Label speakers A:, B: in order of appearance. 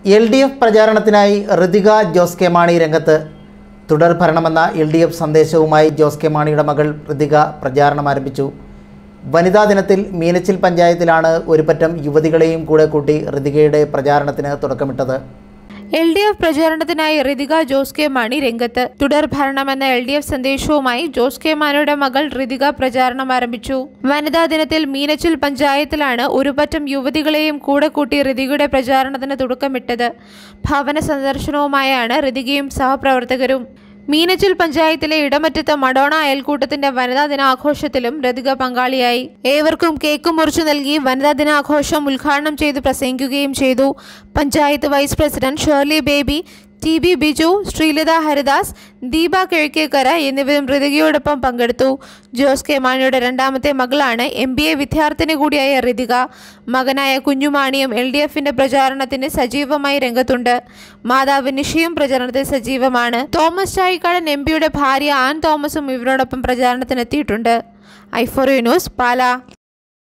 A: L D F പ്രചാരണത്തിനായി Ritika Jose K Mani രംഗത്ത് തുടർ ഭരണമെന്ന എൽ ഡി എഫ് സന്ദേശവുമായി ജോസ് കെ മാണിയുടെ മകൾ ഋതിക പ്രചാരണം ആരംഭിച്ചു വനിതാ ദിനത്തിൽ മീനച്ചിൽ പഞ്ചായത്തിലാണ് ഒരു പറ്റം യുവതികളെയും കൂടെ കൂട്ടി ഋതികയുടെ പ്രചാരണത്തിന് തുടക്കമിട്ടത്
B: എൽ ഡി എഫ് പ്രചാരണത്തിനായി ഋതിക ജോസ് കെ മാണി രംഗത്ത് തുടർ ഭരണമെന്ന എൽ ഡി എഫ് സന്ദേശവുമായി ജോസ് കെ മാണിയുടെ മകൾ ഋതിക പ്രചാരണം ആരംഭിച്ചു വനിതാ ദിനത്തിൽ മീനച്ചിൽ പഞ്ചായത്തിലാണ് ഒരു പറ്റം യുവതികളെയും കൂടെ കൂട്ടി ഋതികയുടെ പ്രചാരണത്തിന് തുടക്കമിട്ടത് ഭവന സന്ദർശനവുമായാണ് ഋതികയും സഹപ്രവർത്തകരും മീനച്ചിൽ പഞ്ചായത്തിലെ ഇടമറ്റത്ത് മഡോണ അയൽക്കൂട്ടത്തിന്റെ വനിതാ ദിനാഘോഷത്തിലും രതിക പങ്കാളിയായി ഏവർക്കും കേക്ക് മുറിച്ചു നൽകി വനിതാ ദിനാഘോഷം ഉദ്ഘാടനം ചെയ്ത് പ്രസംഗിക്കുകയും ചെയ്തു panchayat vice president Shirley Baby T B Biju Sreelatha Haridas Deepa Kizhakkekkara എന്നിവരും ഋതികയോടൊപ്പം പങ്കെടുത്തു ജോസ് കെ മാണിയുടെ രണ്ടാമത്തെ മകളാണ് എം ബി എ വിദ്യാർത്ഥിനി കൂടിയായ ഋതിക മകനായ കുഞ്ഞുമാണിയും എൽ ഡി എഫിന്റെ പ്രചാരണത്തിന് സജീവമായി രംഗത്തുണ്ട് മാതാവ് നിഷയും പ്രചാരണത്തിൽ സജീവമാണ് തോമസ് ചായിക്കാടൻ എം പിയുടെ ഭാര്യ ആൻ തോമസും ഇവരോടൊപ്പം പ്രചാരണത്തിനെത്തിയിട്ടുണ്ട് ഐഫോറിയോ ന്യൂസ് പാല